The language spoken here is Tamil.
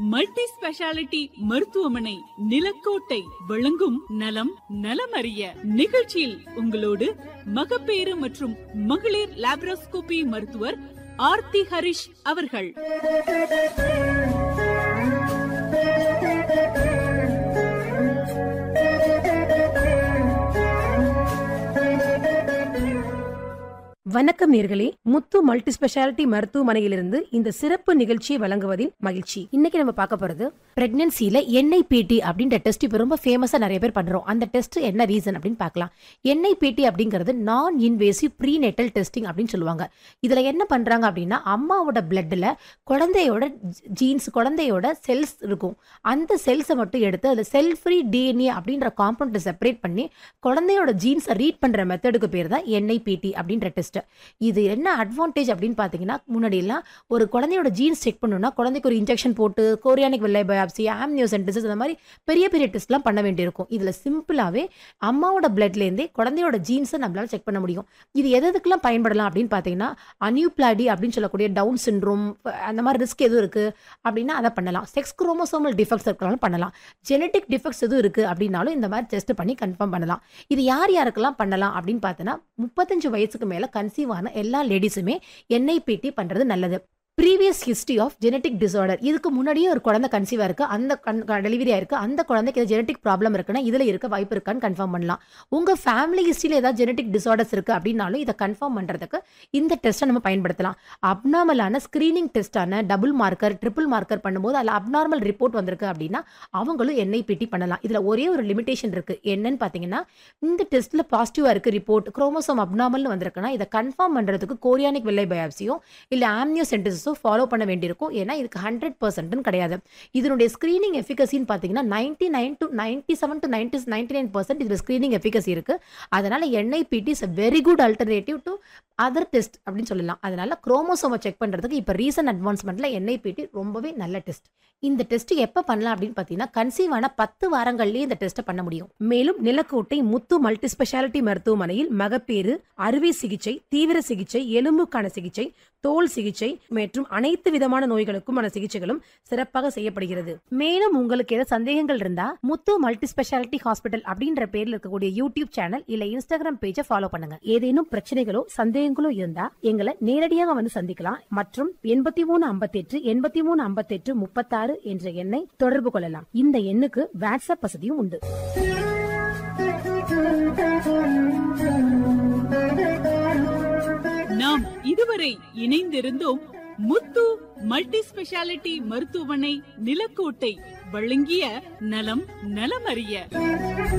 மல்டி ஸ்பெஷாலிட்டி மருத்துவமனை நிலக்கோட்டை வழங்கும் நலம் நலமறிய நிகழ்ச்சியில் உங்களோடு மகப்பேறு மற்றும் மகளிர் லாப்ரோஸ்கோபி மருத்துவர் ஆர்த்தி ஹரிஷ் அவர்கள் வணக்கம் நேர்களே முத்து மல்டி ஸ்பெஷாலிட்டி மருத்துவமனையிலிருந்து இந்த சிறப்பு நிகழ்ச்சியை வழங்குவதில் மகிழ்ச்சி இன்னைக்கு நம்ம பார்க்க போறது பிரெக்னன்சில எண்ணெய் பேட்டி அப்படின்ற டெஸ்ட் இப்போ ரொம்ப ஃபேமஸா நிறைய பேர் பண்றோம் அந்த டெஸ்ட் என்ன ரீசன் அப்படின்னு பார்க்கலாம் எண்ணெய் பேட்டி அப்படிங்கிறது நான் இன்வேசிவ் ப்ரீநேட்டல் டெஸ்டிங் அப்படின்னு சொல்லுவாங்க இதுல என்ன பண்றாங்க அப்படின்னா அம்மாவோட பிளட்ல குழந்தையோட ஜீன்ஸ் குழந்தையோட செல்ஸ் இருக்கும் அந்த செல்ஸை மட்டும் எடுத்து அதில் செல் ஃப்ரீ டிஎன்ஏ அப்படின்ற காம்பவுண்டை செப்பரேட் பண்ணி குழந்தையோட ஜீன்ஸை ரீட் பண்ற மெத்தடுக்கு பேர் தான் எண்ணெய் பேட்டி அப்படின்ற டெஸ்ட் இது என்ன அட்வான்டேஜ் அப்படின்னு பார்த்தீங்கன்னா முன்னாடி எல்லாம் ஒரு குழந்தையோட ஜீன்ஸ் செக் பண்ணணும்னா குழந்தைக்கு ஒரு இன்ஜெக்ஷன் போட்டு கோரியானிக் வெள்ளை பயாப்சி ஆம்னியோசென்டிசஸ் அந்த மாதிரி பெரிய பெரிய டெஸ்ட்லாம் பண்ண வேண்டியிருக்கும் இதில் சிம்பிளாகவே அம்மாவோட பிளட்லேருந்தே குழந்தையோட ஜீன்ஸை நம்மளால செக் பண்ண முடியும் இது எது எதுக்கெல்லாம் பயன்படலாம் அப்படின்னு பார்த்தீங்கன்னா அனியூப்ளாடி அப்படின்னு சொல்லக்கூடிய டவுன் சிண்ட்ரோம் அந்த மாதிரி ரிஸ்க் எதுவும் இருக்குது அப்படின்னா அதை பண்ணலாம் செக்ஸ் குரோமோசோமல் டிஃபெக்ட்ஸ் இருக்கலாம் பண்ணலாம் ஜெனட்டிக் டிஃபெக்ட்ஸ் எதுவும் இருக்குது அப்படின்னாலும் இந்த மாதிரி டெஸ்ட் பண்ணி கன்ஃபார்ம் பண்ணலாம் இது யார் யாருக்கெல்லாம் பண்ணலாம் அப்படின்னு பார்த்தோன்னா முப்பத்தஞ்சு வயசுக்கு மேலே கன்சீவ் ஆன எல்லா லேடிஸுமே என்ஐபிடி பண்ணுறது நல்லது previous history of genetic disorder இதுக்கு முன்னாடியே ஒரு குழந்தை கன்சீவாக இருக்குது அந்த கண் டெலிவரி ஆயிருக்கு அந்த குழந்தைக்கு ஏதாவது ஜெனட்டிக் ப்ராப்ளம் இருக்குன்னா இதில் இருக்க வாய்ப்பு இருக்கான்னு கன்ஃபார்ம் பண்ணலாம் உங்கள் ஃபேமிலி ஹிஸ்ட்ரியில் ஏதாவது ஜெனட்டிக் டிசார்டர்ஸ் இருக்குது அப்படின்னாலும் இதை கன்ஃபார்ம் பண்ணுறதுக்கு இந்த டெஸ்ட்டை நம்ம பயன்படுத்தலாம் அப்நார்மலான ஸ்க்ரீனிங் டெஸ்ட்டான டபுள் மார்க்கர் ட்ரிபிள் மார்க்கர் பண்ணும்போது அதில் அப்நார்மல் ரிப்போர்ட் வந்திருக்கு அப்படின்னா அவங்களும் என்ஐபிடி பண்ணலாம் இதில் ஒரே ஒரு லிமிடேஷன் இருக்குது என்னன்னு பார்த்தீங்கன்னா இந்த டெஸ்ட்டில் பாசிட்டிவாக இருக்குது ரிப்போர்ட் குரோமோசோம் அப்நார்மல்னு வந்திருக்குன்னா இதை கன்ஃபார்ம் பண்ணுறதுக்கு கோரியானிக் வெள்ளை பயாப்சியோ இல்லை ஆம்னியோசென்டிசஸோ ஃபாலோ பண்ண வேண்டியிருக்கும் ஏன்னா இதுக்கு ஹண்ட்ரட் பர்சன்ட்னு கிடையாது இதனுடைய ஸ்க்ரீனிங் எஃபிகசின்னு பார்த்தீங்கன்னா ninety nine to ninety seven to ninety ninety nine percent இதில் ஸ்க்ரீனிங் எஃபிகசி இருக்குது அதனால் N I P T is a very good alternative to other test அப்படின்னு சொல்லலாம் அதனால குரோமோசோமை செக் பண்ணுறதுக்கு இப்போ ரீசன்ட் அட்வான்ஸ்மெண்ட்டில் என்ஐபிடி ரொம்பவே நல்ல டெஸ்ட் இந்த டெஸ்ட் எப்போ பண்ணலாம் அப்படின்னு பார்த்தீங்கன்னா கன்சீவ் ஆன பத்து வாரங்கள்லேயே இந்த டெஸ்ட்டை பண்ண முடியும் மேலும் நிலக்கோட்டை முத்து மல்டி ஸ்பெஷாலிட்டி மருத்துவமனையில் மகப்பேறு அறுவை சிகிச்சை தீவிர சிகிச்சை எலும்புக்கான சிகிச்சை தோல் சிகிச்சை மற்றும் அனைத்து விதமான நோய்களுக்குமான சிகிச்சைகளும் சிறப்பாக செய்யப்படுகிறது மேலும் உங்களுக்கு ஏதாவது சந்தேகங்கள் இருந்தா முத்து மல்டி ஸ்பெஷாலிட்டி ஹாஸ்பிட்டல் அப்படின்ற பேர்ல இருக்கக்கூடிய யூடியூப் சேனல் இல்ல இன்ஸ்டாகிராம் பேஜை ஃபாலோ பண்ணுங்க ஏதேனும் பிரச்சனைகளோ சந்தேகங்களோ இருந்தா எங்களை நேரடியாக வந்து சந்திக்கலாம் மற்றும் எண்பத்தி மூணு ஐம்பத்தெட்டு எண்பத்தி மூணு ஐம்பத்தெட்டு முப்பத்தாறு என்ற எண்ணை தொடர்பு கொள்ளலாம் இந்த எண்ணுக்கு வாட்ஸ்அப் வசதியும் உண்டு நாம் இதுவரை இணைந்திருந்தோம் முத்து மல்டி ஸ்பெஷாலிட்டி மருத்துவமனை நிலக்கோட்டை வழங்கிய நலம் நலமறிய